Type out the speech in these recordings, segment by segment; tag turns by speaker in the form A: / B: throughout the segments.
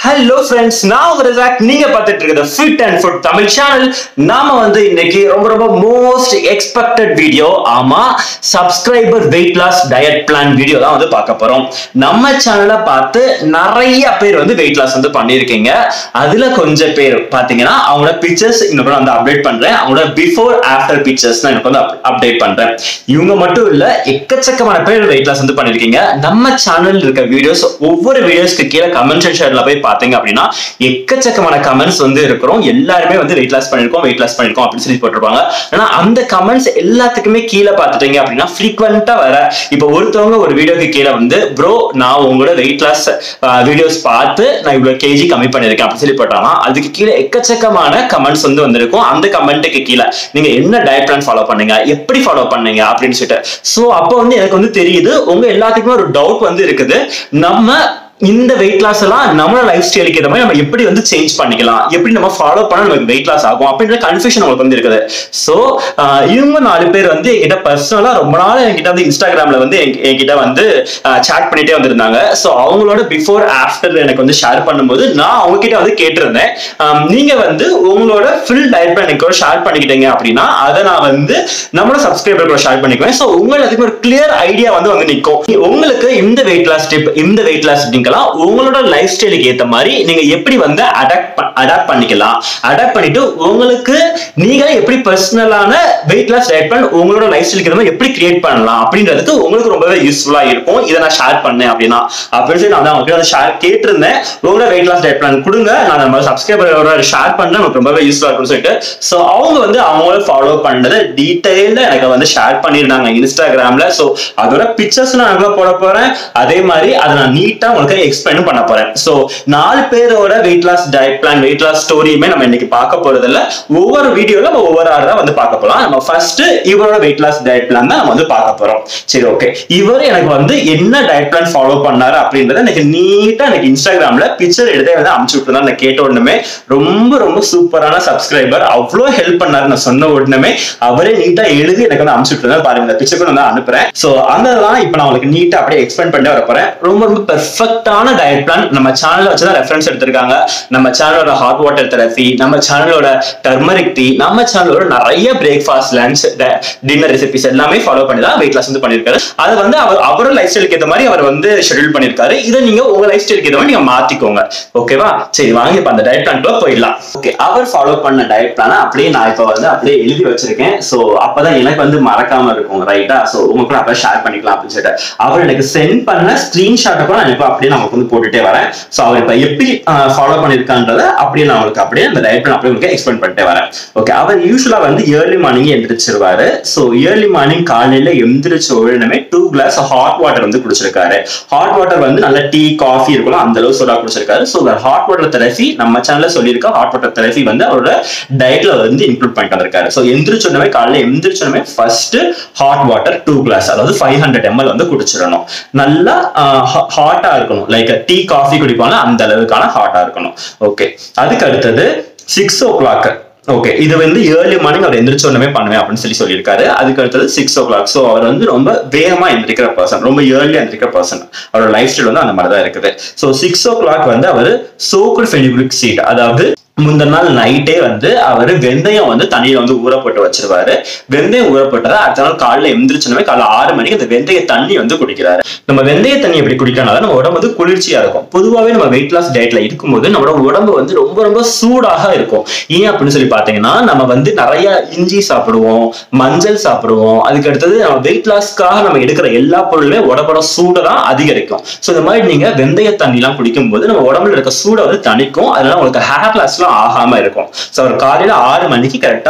A: hello friends நான் உங்க ரஜாக் நீங்க பார்த்துட்டு இருக்கிறது fit and food Tamil channel நாம வந்து இன்னைக்கு ரொம்ப ரொம்ப மோஸ்ட் எக்ஸ்பெக்டட் வீடியோ ஆமா subscriber weight loss diet plan video தான் வந்து பார்க்க போறோம் நம்ம சேனலை பார்த்து நிறைய பேர் வந்து வெயிட் லாஸ் வந்து பண்ணியிருக்கீங்க அதுல கொஞ்சம் பேர் பாத்தீங்கன்னா அவங்களோட பிக்சர்ஸ் இன்னும் வந்து அப்டேட் பண்றேன் அவங்களோட பிஃபோர் ஆஃப்டர் பிக்சர்ஸ் நான் எனக்கு வந்து அப்டேட் பண்றேன் இவங்க மட்டும் இல்ல எக்கச்சக்கமான பேர் வெயிட் லாஸ் வந்து பண்ணிருக்கீங்க நம்ம சேனல் இருக்க வீடியோஸ் ஒவ்வொரு வீடியோஸ்க்கு கீழே கமெண்ட் செக்ஷன்ல போய் பாத்தீங்க அப்படின்னா எக்கச்சக்கமான கமெண்ட்ஸ் வந்து இருக்கிறோம் எல்லாருமே வந்து வெயிட் லாஸ் பண்ணிருக்கோம் வெயிட் லாஸ் பண்ணிருக்கோம் அப்படின்னு சொல்லி போட்டிருப்பாங்க ஆனா அந்த கமெண்ட்ஸ் எல்லாத்துக்குமே கீழே பார்த்துட்டீங்க அப்படின்னா ஃப்ரீக்வெண்டா வர இப்போ ஒருத்தவங்க ஒரு வீடியோக்கு கீழே வந்து ப்ரோ நான் உங்களோட வெயிட் லாஸ் வீடியோஸ் பார்த்து நான் இவ்வளவு கேஜி கம்மி பண்ணிருக்கேன் அப்படின்னு சொல்லி போட்டாங்க அதுக்கு கீழே எக்கச்சக்கமான கமெண்ட்ஸ் வந்து வந்திருக்கும் அந்த கமெண்ட்டுக்கு கீழே நீங்க என்ன டயட் பிளான் ஃபாலோ பண்ணீங்க எப்படி ஃபாலோ பண்ணீங்க அப்படின்னு சொல்லிட்டு சோ அப்போ வந்து எனக்கு வந்து தெரியுது உங்க எல்லாத்துக்குமே ஒரு டவுட் வந்து இருக்குது நம்ம இந்த வெயிட் லாஸ் எல்லாம் நம்மளோட லைஃப் ஸ்டைலுக்கு ஏற்ற மாதிரி நம்ம எப்படி வந்து சேஞ்ச் பண்ணிக்கலாம் எப்படி நம்ம ஃபாலோ பண்ணா நமக்கு வெயிட் லாஸ் ஆகும் அப்படின்ற கன்ஃபியூஷன் உங்களுக்கு வந்து இருக்குது ஸோ இவங்க நாலு பேர் வந்து என்கிட்ட பர்சனலா ரொம்ப நாள் என்கிட்ட வந்து இன்ஸ்டாகிராம்ல வந்து என்- என்கிட்ட வந்து சேட் பண்ணிட்டே வந்திருந்தாங்க ஸோ அவங்களோட பிஃபோர் ஆஃப்டர் எனக்கு வந்து ஷேர் பண்ணும்போது நான் அவங்க கிட்ட வந்து கேட்டிருந்தேன் ஆம், நீங்க வந்து உங்களோட ஃபுல் டயட் பிளான் எனக்கு கூட ஷேர் பண்ணிக்கிட்டீங்க அப்படின்னா அதை நான் வந்து நம்மளோட சப்ஸ்கிரைபர் கூட ஷேர் பண்ணிக்குவேன் ஸோ உங்களுக்கு ஒரு கிளியர் ஐடியா வந்து வந்து நிற்கும் உங்களுக்கு இந்த வெயிட் லாஸ் டிப் இந்த வெயிட் லாஸ் அப்படிங்கலாம் உங்களோட லைஃப் ஸ்டைலுக்கு ஏற்ற மாதிரி நீங்க எப்படி வந்து அடாப்ட் அடாப்ட் பண்ணிக்கலாம் அடாப்ட் பண்ணிட்டு உங்களுக்கு நீங்க எப்படி பர்சனலான வெயிட் லாஸ் டயட் பிளான் உங்களோட லைஃப் ஸ்டைலுக்கு ஏற்ற மாதிரி எப்படி கிரியேட் பண்ணலாம் அப்படின்றதுக்கு உங்களுக்கு ரொம்பவே யூஸ்ஃபுல்லா இருக்கும் இதை நான் ஷேர் பண்ணேன் அப்படின்னா அப்படின்னு சொல்லி நான் வந்து அவங்க கிட்ட ஷேர் கேட்டிருந்தேன் உங்களோட வெயிட் லாஸ் டயட் பிளான் கொடுங்க நான் நம்ம சப்ஸ்கிரைபரோட ஷேர் பண்றேன் எனக்கு ரொம்பவே யூஸ்ஃபுல்லா இருக்கும்னு சொல்லிட்டு ஸோ அவங்க வந்து அவங்கள ஃபாலோ பண்ணதை டீட்டெயில்ல எனக்கு வந்து ஷேர் பண்ணியிருந்தாங்க இன்ஸ்டாகிராம்ல ஸோ அதோட பிக்சர்ஸ் நான் அங்கே போட போறேன் அதே மாதிரி அதை நான் நீட்டா உங்களுக்கு எக்ஸ்பிளைனும் பண்ண போறேன் ஸோ நாலு பேரோட weight loss diet plan weight loss ஸ்டோரியுமே நம்ம இன்னைக்கு பார்க்க போறது இல்ல ஒவ்வொரு வீடியோல நம்ம ஒவ்வொரு ஆறு தான் வந்து பார்க்க போறோம் நம்ம ஃபர்ஸ்ட் இவரோட வெயிட் லாஸ் டயட் பிளான் தான் நம்ம வந்து பார்க்க போறோம் சரி ஓகே இவர் எனக்கு வந்து என்ன டயட் பிளான் ஃபாலோ பண்ணாரு அப்படின்றத எனக்கு நீட்டா எனக்கு இன்ஸ்டாகிராம்ல பிக்சர் எடுத்தே வந்து அமுச்சு விட்டுருந்தா நான் கேட்ட உடனே ரொம்ப ரொம்ப சூப்பரான சப்ஸ்கிரைபர் அவ்வளோ ஹெல்ப் பண்ணாரு நான் சொன்ன உடனே அவரே நீட்டா எழுதி எனக்கு வந்து அமுச்சு விட்டுருந்தா பாருங்க இந்த பிக்சர் நான் அனுப்புறேன் சோ அதெல்லாம் இப்போ நான் உங்களுக்கு நீட்டா அப்படியே எக்ஸ்பிளைன் பண்ணி வர போறேன் ரொம்ப ரொம்ப பெர்ஃபெக்டான டயட் பிளான் நம்ம சேனல்ல வச்சு தான் ரெஃபரன்ஸ் எடுத்திருக்காங்க நம்ம சேனலோட ஹாட் வாட்டர் தெரபி நம்ம சேனலோட டர்மரிக் டீ நம்ம சேனலோட நிறைய பிரேக்ஃபாஸ்ட் லஞ்ச் டின்னர் ரெசிபிஸ் எல்லாமே ஃபாலோ பண்ணி தான் வெயிட் லாஸ் வந்து பண்ணிருக்காரு அதை வந்து அவர் அவரோட லைஃப் ஸ்டைலுக்கு ஏற்ற மாதிரி அவர் வந்து ஷெட்யூல் பண்ணிருக்காரு இதை நீங்க உங்க லைஃப் ஸ்டைலுக்கு ஏற்ற மாதிரி நீங்க மாத்திக்கோங்க ஓகேவா சரி வாங்க இப்ப அந்த டயட் பிளான்க்குள்ள போயிடலாம் ஓகே அவர் ஃபாலோ பண்ண டயட் பிளான அப்படியே நான் இப்ப வந்து அப்படியே எழுதி வச்சிருக்கேன் சோ அப்பதான் எனக்கு வந்து மறக்காம இருக்கும் ரைட்டா சோ உங்க கூட அப்படியே ஷேர் பண்ணிக்கலாம் அப்படின்னு சொல்லிட்டு அவர் எனக்கு சென்ட் பண்ண ஸ்கிரீன்ஷாட்டை கூட நான் இப்ப அப்படியே நமக்கு வந்து போட்டுட்டே வரேன் சோ அவர் இப்ப எப்படி ஃபாலோ பண்ணிருக்கான்றத அப்படியே நான் உங்களுக்கு அப்படியே அந்த டயட் பிளான் அப்படியே உங்களுக்கு எக்ஸ்பிளைன் பண்ணிட்டே வரேன் ஓகே அவர் யூஸ்வலா வந்து ஏர்லி மார்னிங் எந்திரிச்சிருவாரு சோ ஏர்லி மார்னிங் காலையில எந்திரிச்ச உடனே டூ கிளாஸ் ஹாட் வாட்டர் வந்து குடிச்சிருக்காரு ஹாட் வாட்டர் வந்து நல்ல டீ காஃபி இருக்கும் அந்த அளவு சோடா குடிச்சிருக்காரு ஸோ ஹாட் வாட்டர் தெரபி நம்ம சேனல்ல சொல்லியிருக்க ஹாட் வாட்டர் தெரபி வந்து அவரோட டயட்ல வந்து இன்க்ளூட் பண்ணிட்டு வந்திருக்காரு ஸோ எந்திரிச்ச உடனே காலையில எந்திரிச்ச உடனே first hot water two glass அதாவது ஃபைவ் ஹண்ட்ரட் எம்எல் வந்து குடிச்சிடணும் நல்லா ஹாட்டா இருக்கணும் லைக் டீ காஃபி குடிப்பாங்க அந்த அளவுக்கான ஹாட்டா இருக்கணும் ஓகே அதுக்கு அடுத்தது சிக்ஸ் ஓ கிளாக் ஓகே இது வந்து ஏர்லி மார்னிங் அவர் எந்திரிச்ச உடனே பண்ணுவேன் அப்படின்னு சொல்லி சொல்லியிருக்காரு அதுக்கு அடுத்தது சிக்ஸ் ஓ கிளாக் ஸோ அவர் வந்து ரொம்ப வேகமா எந்திரிக்கிற பர்சன் ரொம்ப ஏர்லி எந்திரிக்கிற பர்சன் அவரோட லைஃப் ஸ்டைல் வந்து அந்த மாதிரி தான் இருக்குது ஸோ சிக்ஸ் ஓ கிளாக் வந்து அவர் சோக்குடு ஃபெனிகுலிக் சீட் அதாவது முந்தின நாள் நைட்டே வந்து அவர் வெந்தயம் வந்து தண்ணியில வந்து ஊற போட்டு வச்சிருவாரு வெந்தயம் ஊற போட்டதை அடுத்த நாள் காலையில எந்திரிச்சனவே காலைல ஆறு மணிக்கு அந்த வெந்தய தண்ணி வந்து குடிக்கிறாரு நம்ம வெந்தய தண்ணி எப்படி குடிக்கனால நம்ம உடம்பு வந்து குளிர்ச்சியா இருக்கும் பொதுவாகவே நம்ம வெயிட் லாஸ் டயட்ல இருக்கும்போது நம்மளோட உடம்பு வந்து ரொம்ப ரொம்ப சூடாக இருக்கும் ஏன் அப்படின்னு சொல்லி பாத்தீங்கன்னா நம்ம வந்து நிறைய இஞ்சி சாப்பிடுவோம் மஞ்சள் சாப்பிடுவோம் அதுக்கு அடுத்தது நம்ம வெயிட் லாஸ்க்காக நம்ம எடுக்கிற எல்லா பொருளுமே உடம்போட சூடை தான் அதிகரிக்கும் ஸோ இந்த மாதிரி நீங்க வெந்தய தண்ணி எல்லாம் குடிக்கும்போது நம்ம உடம்புல இருக்க சூடை வந்து தணிக்கும் அதனால உங்களுக்கு ஹேர் லாஸ்லாம் ஆகாம இருக்கும் ஸோ அவர் காலையில ஆறு மணிக்கு கரெக்டா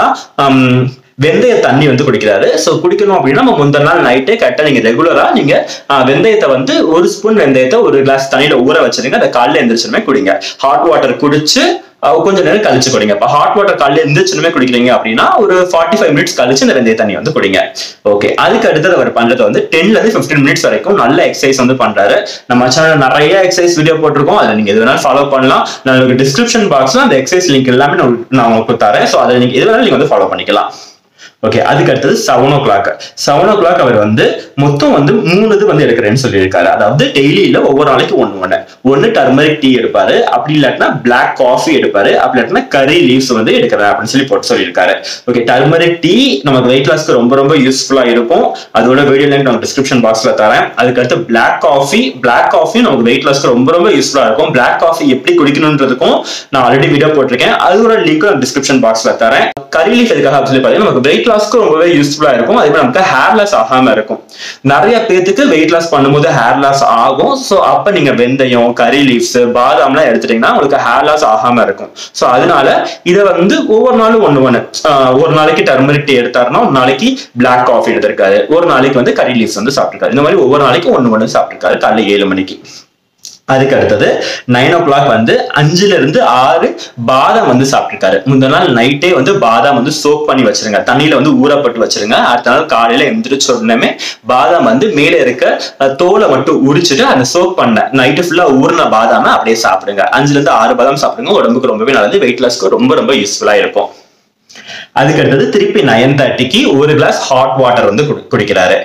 A: வெந்தய தண்ணி வந்து குடிக்கிறாரு ஸோ குடிக்கணும் அப்படின்னா நம்ம முந்தின நாள் நைட்டே கரெக்டாக நீங்க ரெகுலரா நீங்க ஆஹ், வெந்தயத்தை வந்து ஒரு ஸ்பூன் வெந்தயத்தை ஒரு கிளாஸ் தண்ணியில ஊற வச்சிருங்க அதை காலையில எந்திரிச்சுமே குடிங்க ஹாட் வாட்டர் குடிச்சு அஹ், கொஞ்ச நேரம் கழிச்சு குடிங்க இப்போ ஹாட் வாட்டர் காலையில எந்திரிச்சுமே குடிக்கிறீங்க அப்படின்னா ஒரு ஃபார்ட்டி ஃபைவ் மினிட்ஸ் கழிச்சு இந்த வெந்தய தண்ணி வந்து குடிங்க ஓகே அதுக்கு அடுத்தது அவர் பண்றது வந்து டென்ல இருந்து ஃபிஃப்டீன் மினிட்ஸ் வரைக்கும் நல்ல எக்ஸசைஸ் வந்து பண்றாரு நம்ம சேனல் நிறைய எக்ஸசைஸ் வீடியோ போட்டிருக்கோம் அதை நீங்க எது வேணாலும் ஃபாலோ பண்ணலாம் நான் உங்களுக்கு டிஸ்கிரிப்ஷன் பாக்ஸ்ல அந்த எக்ஸசைஸ் லிங்க் எல்லாமே நான் உங்களுக்கு- நான் உங்களுக்கு தரேன் ஸோ அதை நீங்க எது வேணாலும் நீங்க வந்து ஃபாலோ பண்ணிக்கலாம் ஓகே அதுக்கு அடுத்தது seven o'clock seven o'clock அவர் வந்து மொத்தம் வந்து மூணு இது வந்து எடுக்கிறேன்னு சொல்லியிருக்காரு அதாவது டெய்லியில ஒவ்வொரு நாளைக்கு ஒன்று ஒன்று ஒன்று டர்மரிக் டீ எடுப்பாரு அப்படி இல்லாட்டினா பிளாக் காஃபி எடுப்பாரு அப்படி இல்லாட்டினா கறி லீவ்ஸ் வந்து எடுக்கிறேன் அப்படின்னு சொல்லி போட்டு சொல்லியிருக்காரு ஓகே டர்மரிக் டீ நமக்கு வெயிட் லாஸ்க்கு ரொம்ப ரொம்ப யூஸ்ஃபுல்லா இருக்கும் அதோட வீடியோ லிங்க் நம்ம டிஸ்கிரிப்ஷன் பாக்ஸ்ல தரேன் அதுக்கு அடுத்து பிளாக் காஃபி பிளாக் காஃபி நமக்கு வெயிட் லாஸ்க்கு ரொம்ப ரொம்ப யூஸ்ஃபுல்லா இருக்கும் பிளாக் காஃபி எப்படி குடிக்கணுன்றதுக்கும் நான் ஆல்ரெடி வீடியோ போட்டிருக்கேன் அதோட லிங்க் டிஸ்கிரிப்ஷன் பாக்ஸ்ல தரேன் கறி லீஃப் எதுக்காக சொல்லி பார்த்தீங்கன்னா நமக்கு வெயிட் லாஸ்க்கு ரொம்பவே யூஸ்ஃபுல்லா இருக்கும் அதே மாதிரி நமக்கு ஹேர் லாஸ் ஆகாம இருக்கும் நிறைய பேத்துக்கு வெயிட் லாஸ் பண்ணும்போது ஹேர் லாஸ் ஆகும் ஸோ அப்ப நீங்க வெந்தயம் கறி லீவ்ஸ் பாதாம்லாம் எடுத்துட்டீங்கன்னா உங்களுக்கு ஹேர் லாஸ் ஆகாம இருக்கும் ஸோ அதனால இதை வந்து ஒவ்வொரு நாளும் ஒன்று ஒன்று ஒரு நாளைக்கு டர்மரிக் டீ எடுத்தாருன்னா ஒரு நாளைக்கு பிளாக் காஃபி எடுத்திருக்காரு ஒரு நாளைக்கு வந்து கறி லீவ்ஸ் வந்து சாப்பிட்டுருக்காரு இந்த மாதிரி ஒவ்வொரு நாளைக்கு ஒன்று ஒன்று சாப்பிட்டுருக்காரு காலைல ஏழு மணிக்கு அதுக்கு அடுத்தது நைன் ஓ கிளாக் வந்து அஞ்சுல இருந்து ஆறு பாதாம் வந்து சாப்பிட்டுருக்காரு முந்தின நாள் நைட்டே வந்து பாதாம் வந்து சோக் பண்ணி வச்சிருங்க தண்ணியில வந்து ஊறப்பட்டு வச்சிருங்க அடுத்த நாள் காலையில எந்திரிச்ச உடனே பாதாம் வந்து மேலே இருக்க அஹ், தோலை மட்டும் உரிச்சிட்டு அந்த சோக் பண்ண நைட்டு ஃபுல்லா ஊறின பாதாம அப்படியே சாப்பிடுங்க அஞ்சுல இருந்து ஆறு பாதாம் சாப்பிடுங்க உடம்புக்கு ரொம்பவே நல்லது வெயிட் லாஸ்க்கு ரொம்ப ரொம்ப யூஸ்ஃபுல்லா இருக்கும் அதுக்கு அடுத்தது திருப்பி நயன் தேர்ட்டிக்கு ஒரு கிளாஸ் ஹாட் வாட்டர் வந்து குடி- குடிக்கிறாரு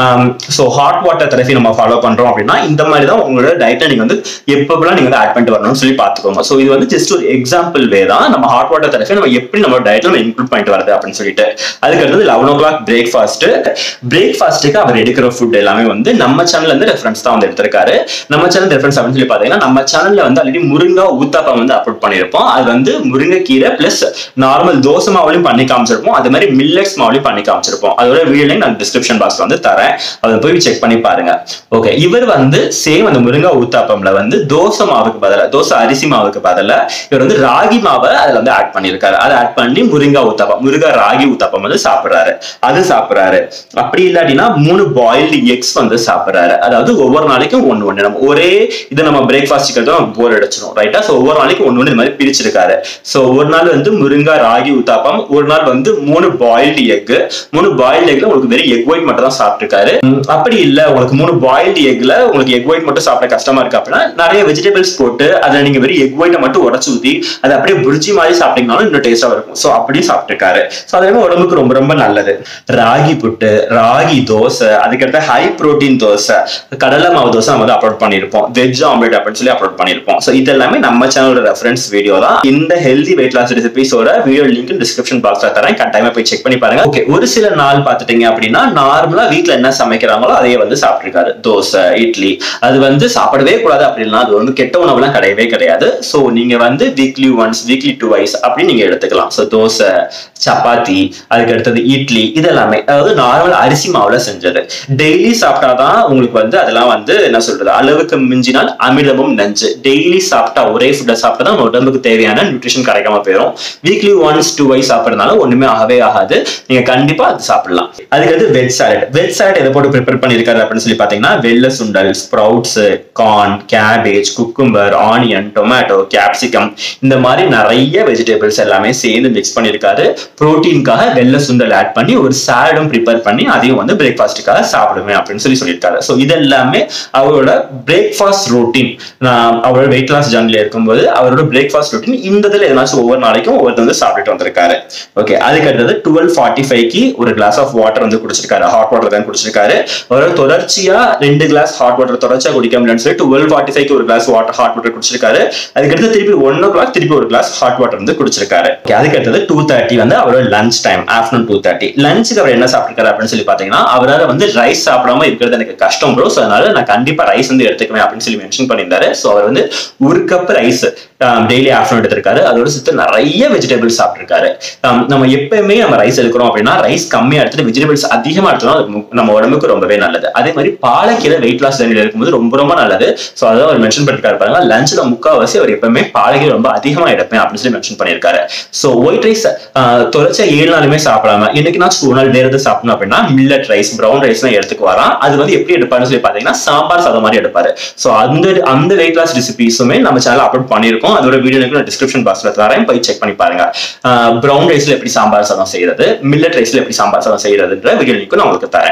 A: ஸோ ஹாட் வாட்டர் தெரபி நம்ம ஃபாலோ பண்றோம் அப்படின்னா இந்த மாதிரி தான் உங்களோட டயட்டை நீங்க வந்து எப்பப்பெல்லாம் நீங்க வந்து ஆட் பண்ணிட்டு வரணும்னு சொல்லி பார்த்துக்கோங்க ஸோ இது வந்து ஜஸ்ட் ஒரு எக்ஸாம்பிள் வே தான் நம்ம ஹாட் வாட்டர் தெரபி நம்ம எப்படி நம்ம டயட்ல நம்ம இன்க்ளூட் பண்ணிட்டு வரது அப்படின்னு சொல்லிட்டு அதுக்கு அடுத்தது லெவன் ஓ கிளாக் பிரேக்ஃபாஸ்ட் பிரேக்ஃபாஸ்ட்டுக்கு அவர் எடுக்கிற ஃபுட் எல்லாமே வந்து நம்ம சேனல்ல இருந்து ரெஃபரன்ஸ் தான் வந்து எடுத்திருக்காரு நம்ம சேனல் ரெஃபரன்ஸ் அப்படின்னு சொல்லி பாத்தீங்கன்னா நம்ம சேனல்ல வந்து ஆல்ரெடி முருங்கா ஊத்தாப்பம் வந்து அப்லோட் பண்ணியிருப்போம் அது வந்து முருங்கைக்கீரை பிளஸ் நார்மல் தோசை மாவுலையும் பண்ணி காமிச்சிருப்போம் அது மாதிரி மில்லட்ஸ் மாவுலையும் பண்ணி காமிச்சிருப்போம் அதோட வீடியோ லிங்க் நான் டிஸ்கிரிப்ஷன் பாக்ஸ்ல வந்து தரேன் அதை போய் செக் பண்ணி பாருங்க ஓகே இவர் வந்து சேம் அந்த முருங்கா ஊத்தாப்பம்ல வந்து தோசை மாவுக்கு பதிலா தோசை அரிசி மாவுக்கு பதிலா இவர் வந்து ராகி மாவை அதுல வந்து ஆட் பண்ணியிருக்காரு அதை ஆட் பண்ணி முருங்கா ஊத்தாப்பம் முருங்கா ராகி ஊத்தாப்பம் வந்து சாப்பிடுறாரு அது சாப்பிடுறாரு அப்படி இல்லாட்டினா மூணு பாயில்டு எக்ஸ் வந்து சாப்பிடுறாரு அதாவது ஒவ்வொரு நாளைக்கும் ஒண்ணு ஒண்ணு நம்ம ஒரே இதை நம்ம பிரேக்ஃபாஸ்ட் நம்ம போர் அடிச்சிடும் ரைட்டா ஸோ ஒவ்வொரு நாளைக்கும் ஒண்ணு ஒண்ணு இந்த மாதிரி பிரிச்சிருக்காரு ஸோ ஒரு நாள் வந்து முருங்கா ராகி ஊத்தாப்பம் ஒரு நாள் வந்து மூணு பாயில்டு எக் மூணு பாயில்டு எக்ல உங்களுக்கு வெறும் எக் ஒயிட் மட்டும் தான் சாப்பிட்டுருக்காரு உம், அப்படி இல்ல உங்களுக்கு மூணு பாயில்டு எக்ல உங்களுக்கு எக் ஒயிட் மட்டும் சாப்பிட கஷ்டமா இருக்கு அப்படின்னா நிறைய வெஜிடபிள்ஸ் போட்டு அதுல நீங்க வெறும் எக் ஒயிட்டை மட்டும் உடச்சு ஊத்தி அதை அப்படியே புரிஜி மாதிரி சாப்பிட்டீங்கனாலும் இன்னும் டேஸ்டா இருக்கும் ஸோ அப்படியும் சாப்பிட்டுருக்காரு ஸோ அதே மாதிரி உடம்புக்கு ரொம்ப ரொம்ப நல்லது ராகி புட்டு ராகி தோசை அதுக்கடுத்து ஹை புரோட்டீன் தோசை கடலை மாவு தோசை நம்ம வந்து அப்லோட் பண்ணியிருப்போம் வெஜ் ஆம்லெட் அப்படின்னு சொல்லி அப்லோட் பண்ணியிருப்போம் ஸோ இது எல்லாமே நம்ம சேனலோட ரெஃபரன்ஸ் வீடியோ தான் இந்த ஹெல்தி வெயிட் லாஸ் ரெசிபிஸோட வீடியோ லிங்க் டிஸ்கிரிப்ஷன் பாக்ஸ்ல தரேன் கட்டாயமா போய் செக் பண்ணி பாருங்க ஓகே ஒரு சில நாள் பார்த்துட்டீங்க அப்படின்னா நார்மலா வீட்ல என்ன சமைக்கிறாங்களோ அதையே வந்து சாப்பிட்டுருக்காரு தோசை இட்லி அது வந்து சாப்பிடவே கூடாது அப்படின்னா அது வந்து கெட்ட உணவுலாம் கிடையவே கிடையாது ஸோ நீங்க வந்து weekly once weekly twice அப்படி நீங்க எடுத்துக்கலாம் ஸோ தோசை சப்பாத்தி அதுக்கு அடுத்தது இட்லி இதெல்லாமே அதாவது நார்மல் அரிசி மாவுல செஞ்சது டெய்லி சாப்பிட்டாதான் உங்களுக்கு வந்து அதெல்லாம் வந்து என்ன சொல்றது அளவுக்கு மிஞ்சினால் அமிர்தமும் நஞ்சு டெய்லி சாப்பிட்டா ஒரே ஃபுட்டை சாப்பிட்டா தான் உடம்புக்கு தேவையான நியூட்ரிஷன் கிடைக்காம போயிடும் வீக்லி ஒன்ஸ் டூ வைஸ் சாப்பிட்றதுனால ஒண்ணுமே ஆகவே ஆகாது நீங்க கண்டிப்பா அது சாப்பிடலாம் அதுக்கடுத்து வெஜ் சாலட் வெஜ் சாலட் எதை போட்டு ப்ரிப்பேர் பண்ணியிருக்காரு அப்படின்னு சொல்லி பாத்தீங்கன்னா வெள்ளை சுண்டல் sprouts corn cabbage cucumber onion tomato capsicum இந்த மாதிரி நிறைய வெஜிடபிள்ஸ் எல்லாமே சேர்ந்து மிக்ஸ் பண்ணியிருக்காரு புரோட்டீனுக்காக வெள்ளை சுண்டல் ஆட் பண்ணி ஒரு சாலடும் ப்ரிப்பேர் பண்ணி அதையும் வந்து பிரேக்ஃபாஸ்ட்டுக்காக சாப்பிடுவேன் அப்படின்னு சொல்லி சொல்லியிருக்காரு ஸோ இதெல்லாமே அவரோட பிரேக்ஃபாஸ்ட் ரொட்டீன் அவரோட வெயிட் லாஸ் ஜர்னில இருக்கும்போது அவரோட பிரேக்ஃபாஸ்ட் ரொட்டீன் இந்த இதில் எதனாச்சும் ஒவ்வொரு நாளைக்கும் ஒவ்வொருத்தர் வந்து சாப்பிட்டுட்டு வந்திருக்காரு ஓகே அதுக்கு அடுத்தது டுவெல் ஃபார்ட்டி ஃபைவ்க்கு ஒரு கிளாஸ் ஆஃப் வாட்டர் வந்து குடிச்சிருக்காரு ஹாட் வாட்டர் தான் குடிச்சிருக்காரு அவர் தொடர்ச்சியா ரெண்டு கிளாஸ் ஹாட் வாட்டர் தொடர்ச்சியா குடிக்க முடியலன்னு சொல்லி டுவெல் ஃபார்ட்டி ஃபைவ்க்கு ஒரு கிளாஸ் வாட்டர் ஹாட் வாட்டர் குடிச்சிருக்காரு அதுக்கடுத்து திருப்பி ஒன் ஓ கிளாக் திருப்பி ஒரு கிளாஸ் ஹாட் வாட்டர் வந்து குடிச்சிருக்காரு Okay, அதுக்கு அடுத்தது டூ தேர்ட்டி வந்து அவரோட lunch time afternoon two thirty லஞ்சுக்கு அவர் என்ன சாப்பிட்டுருக்காரு அப்படின்னு சொல்லி பாத்தீங்கன்னா அவரால் வந்து ரைஸ் சாப்பிடாம இருக்கிறது எனக்கு கஷ்டம் ப்ரோ ஸோ அதனால நான் கண்டிப்பா ரைஸ் வந்து எடுத்துக்குவேன் அப்படின்னு சொல்லி மென்ஷன் பண்ணியிருந்தாரு ஸோ அவர் வந்து ஒரு கப் ரைஸ் டெய்லி ஆஃப்டர்நூன் எடுத்திருக்காரு அதோட சேர்த்து நிறைய வெஜிடபிள்ஸ் சாப்பிட்டிருக்காரு Um, நம்ம எப்பயுமே நம்ம ரைஸ் எடுக்கிறோம் அப்படின்னா ரைஸ் கம்மியா எடுத்துட்டு வெஜிடபிள்ஸ் அதிகமா எடுத்தோம்னா அது மு- நம்ம உடம்புக்கு ரொம்பவே நல்லது அதே மாதிரி பாலக்கீரை வெயிட் லாஸ் ஜர்னியில் இருக்கும்போது ரொம்ப ரொம்ப நல்லது ஸோ அதான் அவர் மென்ஷன் பண்ணிருக்காரு பாருங்க லஞ்சில் முக்கால்வாசி அவர் எப்பவுமே பாலக்கீரை ரொம்ப அதிகமா எடுப்பேன் அப்படின்னு சொல்லி மென்ஷன் பண்ணியிருக்காரு ஸோ ஒயிட் ரைஸ் தொடர்ச்ச ஏழு நாளுமே சாப்பிடாம என்னைக்குனாச்சும் ஒரு நாள் வேற எது சாப்பிடணும் அப்படின்னா மில்லட் ரைஸ் ப்ரௌன் ரைஸ் தான் எடுத்துக்கு வரான் அது வந்து எப்படி எடுப்பாருன்னு சொல்லி பாத்தீங்கன்னா சாம்பார் சாதம் மாதிரி எடுப்பாரு ஸோ அந்த அந்த வெயிட் லாஸ் ரெசிபிஸுமே நம்ம சேனல் அப்லோட் பண்ணியிருக்கோம் அதோட வீடியோ நான் டிஸ்கிரிப்ஷன் பாக்ஸ்ல தரேன் போய் செக் பண்ணி பாருங்க ப்ரௌன் ரைஸ்ல எப்படி சாம்பார் சாதம் செய்யறது மில்லட் ரைஸ்ல எப்படி சாம்பார் சாதம் செய்யறதுன்ற வீடியோ லிங்க்கும் நான் உங்களுக்கு தரேன்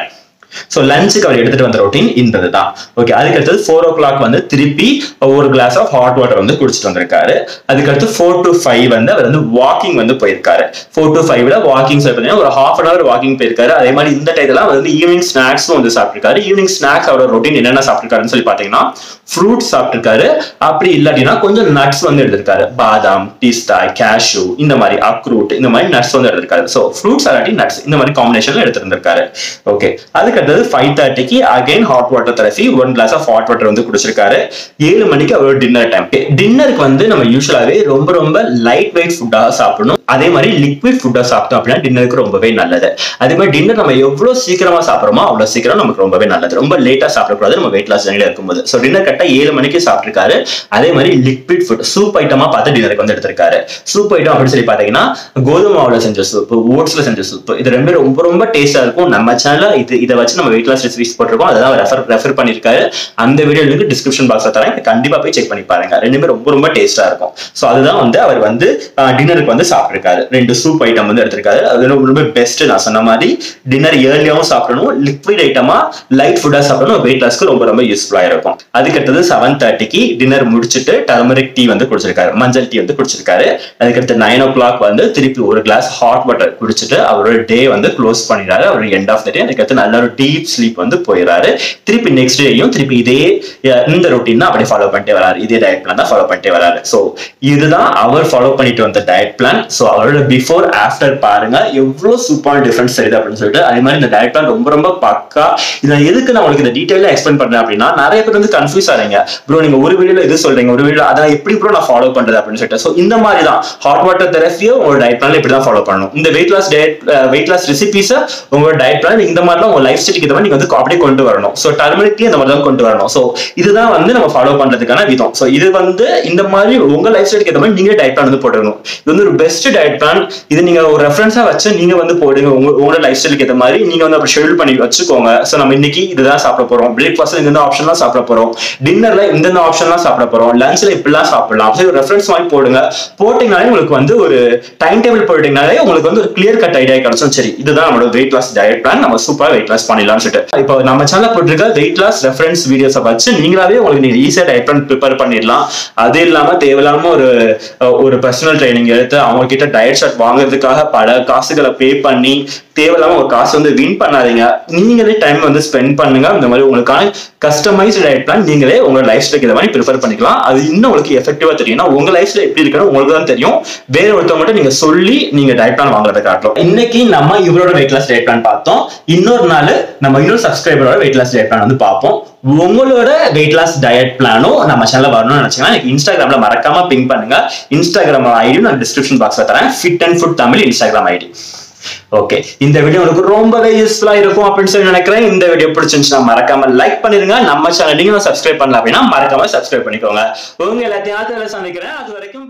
A: ஸோ லஞ்சுக்கு அவர் எடுத்துட்டு வந்த ரொட்டீன் இந்த தான் ஓகே அதுக்கடுத்தது ஃபோர் ஓ கிளாக் வந்து திருப்பி ஒரு கிளாஸ் ஆஃப் ஹாட் வாட்டர் வந்து குடிச்சிட்டு வந்திருக்காரு அதுக்கடுத்து ஃபோர் டு ஃபைவ் வந்து அவர் வந்து வாக்கிங் வந்து போயிருக்காரு ஃபோர் டு ஃபைவ்ல வாக்கிங் பார்த்தீங்கன்னா ஒரு ஹாஃப் அன் அவர் வாக்கிங் போயிருக்காரு அதே மாதிரி இந்த டைத்துல வந்து ஈவினிங் ஸ்நாக்ஸும் வந்து சாப்பிட்டிருக்காரு ஈவினிங் ஸ்நாக்ஸ் அவரோட ரொட்டீன் என்னென்ன சாப்பிட்டிருக்காருன்னு சொல்லி பார்த்தீங்கன்னா ஃப்ரூட் சாப்பிட்டிருக்காரு அப்படி இல்லாட்டினா கொஞ்சம் நட்ஸ் வந்து எடுத்திருக்காரு பாதாம் பிஸ்தா கேஷ்யூ இந்த மாதிரி அக்ரூட் இந்த மாதிரி நட்ஸ் வந்து எடுத்திருக்காரு ஸோ ஃப்ரூட்ஸ் அல்லாட்டி நட்ஸ் இந்த மாதிரி காம்பினேஷன்ல எடுத்திருந்திருக்காரு ஓகே அதுக்கடுத்தது ஃபைவ் தேர்ட்டிக்கு again hot water therapy one glass of hot water வந்து குடிச்சிருக்காரு ஏழு மணிக்கு அவரோட டின்னர் டைம் டின்னருக்கு வந்து நம்ம யூஸ்வலாவே ரொம்ப ரொம்ப லைட் வெயிட் ஃபுட்டாக சாப்பிடணும் அதே மாதிரி லிக்விட் ஃபுட்டாக சாப்பிட்டோம் அப்படின்னா டின்னருக்கு ரொம்பவே நல்லது அதே மாதிரி டின்னர் நம்ம எவ்வளவு சீக்கிரமா சாப்பிடுறோமோ அவ்வளவு சீக்கிரம் நமக்கு ரொம்பவே நல்லது ரொம்ப லேட்டா சாப்பிடக்கூடாது நம்ம வெயிட் லாஸ் ஜெர்னில இருக்கும்போது ஸோ டின்னர் கரெக்டா ஏழு மணிக்கு சாப்பிட்டிருக்காரு அதே மாதிரி லிக்விட் ஃபுட் சூப் ஐட்டமா பார்த்து டின்னருக்கு வந்து எடுத்திருக்காரு சூப் ஐட்டம் அப்படின்னு சொல்லி பாத்தீங்கன்னா கோதுமை மாவுல செஞ்ச சூப் ஓட்ஸ்ல செஞ்ச சூப் இது ரெண்டு ரொம்ப ரொம்ப டேஸ்டா இருக்கும் நம்ம சேனல்ல இது இதை வச்சு நம்ம வெயிட் லாஸ் ரெசிபிஸ் போட்டிருக்கோம் அதான் ரெஃபர் ரெஃபர் பண்ணிருக்காரு அந்த வீடியோ லிங்க் டிஸ்கிரிப்ஷன் பாக்ஸ்ல தரேன் கண்டிப்பா போய் செக் பண்ணி பாருங்க ரெண்டுமே ரொம்ப ரொம்ப டேஸ்டா இருக்கும் ஸோ அதுதான் வந்து அவர் வந்து டின்னருக்கு வந்து சாப்பிட்டிருக்காரு ரெண்டு சூப் ஐட்டம் வந்து எடுத்திருக்காரு அது ரொம்ப ரொம்ப பெஸ்ட் நான் சொன்ன மாதிரி டின்னர் ஏர்லியாவும் சாப்பிடணும் லிக்விட் ஐட்டமா லைட் ஃபுட்டா சாப்பிடணும் வெயிட் லாஸ்க்கு ரொம்ப ரொம்ப யூஸ்ஃபுல்லா இருக்கும் அதுக்கடுத்தது செவன் தேர்ட்டிக்கு டின்னர் முடிச்சுட்டு டர்மரிக் டீ வந்து குடிச்சிருக்காரு மஞ்சள் டீ வந்து குடிச்சிருக்காரு அதுக்கடுத்து நைன் ஓ கிளாக் வந்து திருப்பி ஒரு கிளாஸ் ஹாட் வாட்டர் குடிச்சிட்டு அவரோட டே வந்து க்ளோஸ் பண்ணிடுறாரு அவர் எண்ட் ஆஃப் த டே அதுக்கடுத்து நல்ல ஒரு டீப் ஸ்லீப் வந்து போயிடுறாரு திருப்பி நெக்ஸ்ட் டேயும் திருப்பி இதே அஹ், இந்த ரொட்டீன் தான் அப்படி ஃபாலோ பண்ணிட்டே வராரு இதே டயட் பிளான் தான் ஃபாலோ பண்ணிட்டே வராரு ஸோ இதுதான் அவர் ஃபாலோ பண்ணிட்டு வந்த டயட் பிளான் ஸோ அவரோட பிஃபோர் ஆஃப்டர் பாருங்க எவ்வளவு சூப்பரான டிஃபரன்ஸ் தெரியுது அப்படின்னு சொல்லிட்டு அதே மாதிரி இந்த டயட் பிளான் ரொம்ப ரொம்ப பக்கா இதை எதுக்கு நான் உங்களுக்கு இந்த டீட்டெயிலாக எக்ஸ்பிளைன் பண்றேன் அப்படின்னா நிறைய பேர் வந்து கன்ஃபியூஸ் ஆறீங்க ப்ரோ நீங்க ஒரு வீடியோல இது சொல்றீங்க ஒரு வீடியோ அதான் எப்படி ப்ரோ நான் ஃபாலோ பண்றது அப்படின்னு சொல்லிட்டு ஸோ இந்த மாதிரி தான் ஹாட் வாட்டர் தெரப்பியோ உங்களோட டயட் பிளான் இப்படி தான் ஃபாலோ பண்ணணும் இந்த weight loss diet weight loss ரெசிபிஸை உங்களோட டயட் பிளான் இந்த மாதிரி தான் உங்க லைஃப் ஸ்டைலுக்கு இந்த மாதிரி நீங்க வந்து அப்படியே கொண்டு வரணும் ஸோ டர்மரிக்லி இந்த மாதிரி தான் கொண்டு வரணும் ஸோ இதுதான் வந்து நம்ம ஃபாலோ பண்றதுக்கான விதம் ஸோ இது வந்து இந்த மாதிரி உங்க லைஃப் ஸ்டைலுக்கு ஏற்ற மாதிரி நீங்க டயட் பிளான் வந்து போட்டுக்கணும் இது வந்து ஒரு பெஸ்ட் டயட் பிளான் இது நீங்க ஒரு ரெஃபரன்ஸா வச்சு நீங்க வந்து போடுங்க உங்க உங்களோட லைஃப் ஸ்டைலுக்கு ஏற்ற மாதிரி நீங்க வந்து அப்படி ஷெடியூல் பண்ணி வச்சுக்கோங்க ஸோ நம்ம இன்னைக்கு இதுதான் சாப்பிட போறோம் பிரேக்ஃபாஸ்ட்ல இந்த ஆப்ஷன் தான் சாப்பிட போறோம் டின்னர்ல இந்த ஆப்ஷன் தான் சாப்பிட போறோம் லஞ்ச்ல இப்படிலாம் சாப்பிடலாம் சரி ரெஃபரன்ஸ் மாதிரி போடுங்க போட்டீங்கனாலே உங்களுக்கு வந்து ஒரு டைம் டேபிள் போட்டீங்கனாலே உங்களுக்கு வந்து ஒரு கிளியர் கட் ஐடியா கிடைச்சும் சரி இதுதான் நம்மளோட வெயிட் லாஸ் டயட் பிளான் நம்ம சூப்பரா வெயிட் லாஸ் பண்ணிடலாம்னு சொல்லிட்டு இப்போ நம்ம சேனல் போட்டிருக்க வெயிட் லாஸ் ரெஃபரன்ஸ் வீடியோஸை வச்சு நீங்களாவே உங்களுக்கு நீங்க ஈஸியா டயட் பிளான் ப்ரிப்பேர் பண்ணிடலாம் அது இல்லாம தேவையில்லாம ஒரு அஹ், ஒரு பர்சனல் ட்ரைனிங் எடுத்து அவங்க கிட்ட டயட் ஷார்ட் வாங்குறதுக்காக பல காசுகளை பே பண்ணி தேவையில்லாம ஒரு காசு வந்து வின் பண்ணாதீங்க நீங்களே டைம் வந்து ஸ்பெண்ட் பண்ணுங்க இந்த மாதிரி உங்களுக்கான கஸ்டமைஸ்டு டயட் பிளான் நீங்களே உங்க லைஃப் ஸ்டைலுக்கு இந்த மாதிரி ப்ரிஃபர் பண்ணிக்கலாம் அது இன்னும் உங்களுக்கு எஃபெக்டிவா தெரியும் ஏன்னா உங்க லைஃப்ல எப்படி இருக்குன்னு உங்களுக்கு தான் தெரியும் வேற ஒருத்தவங்க நீங்க சொல்லி நீங்க டயட் பிளான் வாங்குறத காட்டலாம் இன்னைக்கு நம்ம இவரோட வெயிட் லாஸ் டயட் பிளான் பார்த்தோம் இன்னொரு நாள் நம்ம இன்னொரு சப்ஸ்கிரைபரோட வெயிட் லாஸ் டயட் பிளான் வந்து பார்ப்போம் உங்களோட வெயிட் லாஸ் டயட் பிளானும் நம்ம சேனல்ல வரணும்னு நினைச்சீங்கன்னா எனக்கு இன்ஸ்டாகிராம்ல மறக்காம பிங் பண்ணுங்க இன்ஸ்டாகிராம் ஐடி நான் டிஸ்கிரிப்ஷன் பாக்ஸ்ல தரேன் fit and food Tamil Instagram ID okay இந்த வீடியோ உங்களுக்கு ரொம்பவே யூஸ்ஃபுல்லா இருக்கும் அப்படின்னு சொல்லி நினைக்கிறேன் இந்த வீடியோ பிடிச்சிருந்துச்சுன்னா மறக்காம லைக் பண்ணிருங்க நம்ம சேனல் நீங்க சப்ஸ்கிரைப் பண்ணல அப்படின்னா மறக்காம சப்ஸ்கிரைப் பண்ணிக்கோங்க உங்க எல்லாத்தையும் ஆத்துல சந்திக்கிறேன் அது வரைக்கும்